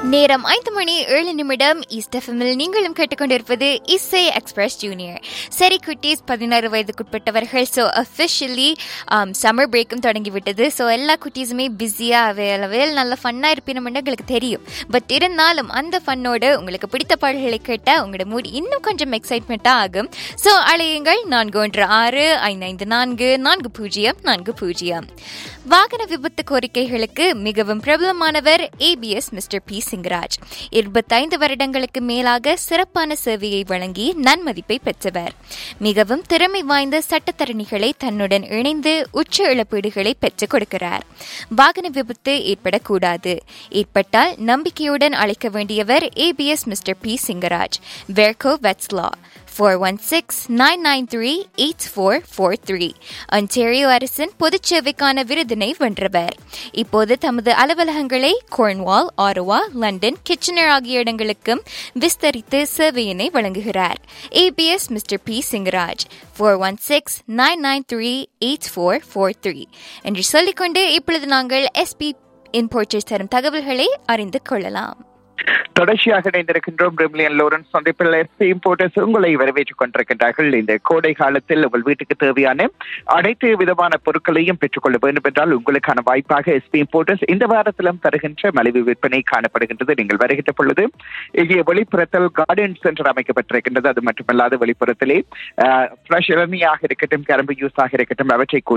நேரம் ஐந்து மணி ஏழு நிமிடம் ஈஸ்ட் எஃப்எம்மில் நீங்களும் கேட்டுக்கொண்டிருப்பது இசை எக்ஸ்பிரஸ் ஜூனியர் சரி குட்டீஸ் பதினாறு வயதுக்குட்பட்டவர்கள் ஸோ அஃபிஷியலி சம்மர் பிரேக்கும் தொடங்கிவிட்டது ஸோ எல்லா குட்டீஸுமே பிஸியாக அவைல் அவைல் நல்ல ஃபன்னாக இருப்பினும்னு எங்களுக்கு தெரியும் பட் இருந்தாலும் அந்த ஃபன்னோடு உங்களுக்கு பிடித்த பாடல்களை கேட்டால் உங்களோட மூடி இன்னும் கொஞ்சம் எக்ஸைட்மெண்ட்டாக ஆகும் ஸோ அழையுங்கள் நான்கு ஒன்று ஆறு ஐந்து ஐந்து நான்கு நான்கு பூஜ்ஜியம் நான்கு பூஜ்ஜியம் வாகன விபத்து கோரிக்கைகளுக்கு மிகவும் பிரபலமானவர் ஏபிஎஸ் மிஸ்டர் பி சிங்கராஜ் இருபத்தைந்து வருடங்களுக்கு மேலாக சிறப்பான சேவையை வழங்கி நன்மதிப்பை பெற்றவர் மிகவும் திறமை வாய்ந்த சட்டத்தரணிகளை தன்னுடன் இணைந்து உச்ச இழப்பீடுகளை பெற்றுக் கொடுக்கிறார் வாகன விபத்து ஏற்படக்கூடாது ஏற்பட்டால் நம்பிக்கையுடன் அழைக்க வேண்டியவர் ஏபிஎஸ் மிஸ்டர் பி சிங்கராஜ் வெர்கோ வெட்ஸ்லா four one six nine nine three eight four four three Ontario அரசின் பொதுச் சேவைக்கான விருதினை வென்றவர் இப்போது தமது அலுவலகங்களை கோர்ன்வால் ஆரோவா லண்டன் கிச்சனர் ஆகிய இடங்களுக்கும் விஸ்தரித்து சேவையினை வழங்குகிறார் A P S mister P Singaraj four one six nine nine three eight four four three என்று சொல்லிக்கொண்டு இப்பொழுது நாங்கள் எஸ்பி இன்போர்ச்சர்ஸ் தரும் தகவல்களை அறிந்து கொள்ளலாம் தொடர்ச்சியாக இணைந்திருக்கின்றோம் பிரிமிலியன் லோரன்ஸ் சந்திப்பில் எஸ்பி இம்போர்ட்டர்ஸ் உங்களை வரவேற்றுக் கொண்டிருக்கின்றார்கள் இந்த கோடை காலத்தில் உங்கள் வீட்டுக்கு தேவையான அனைத்து விதமான பொருட்களையும் பெற்றுக்கொள்ள வேண்டும் என்றால் உங்களுக்கான வாய்ப்பாக எஸ்பி இம்போர்ட்டர்ஸ் இந்த வாரத்திலும் தருகின்ற மலிவு விற்பனை காணப்படுகின்றது நீங்கள் வருகின்ற பொழுது இங்கே வெளிப்புறத்தில் கார்டன் சென்டர் அமைக்கப்பட்டிருக்கின்றது அது மட்டுமல்லாது வெளிப்புறத்திலே ஃப்ரெஷ் இளநியாக இருக்கட்டும் கரும்பு ஜூஸாக இருக்கட்டும் அவற்றை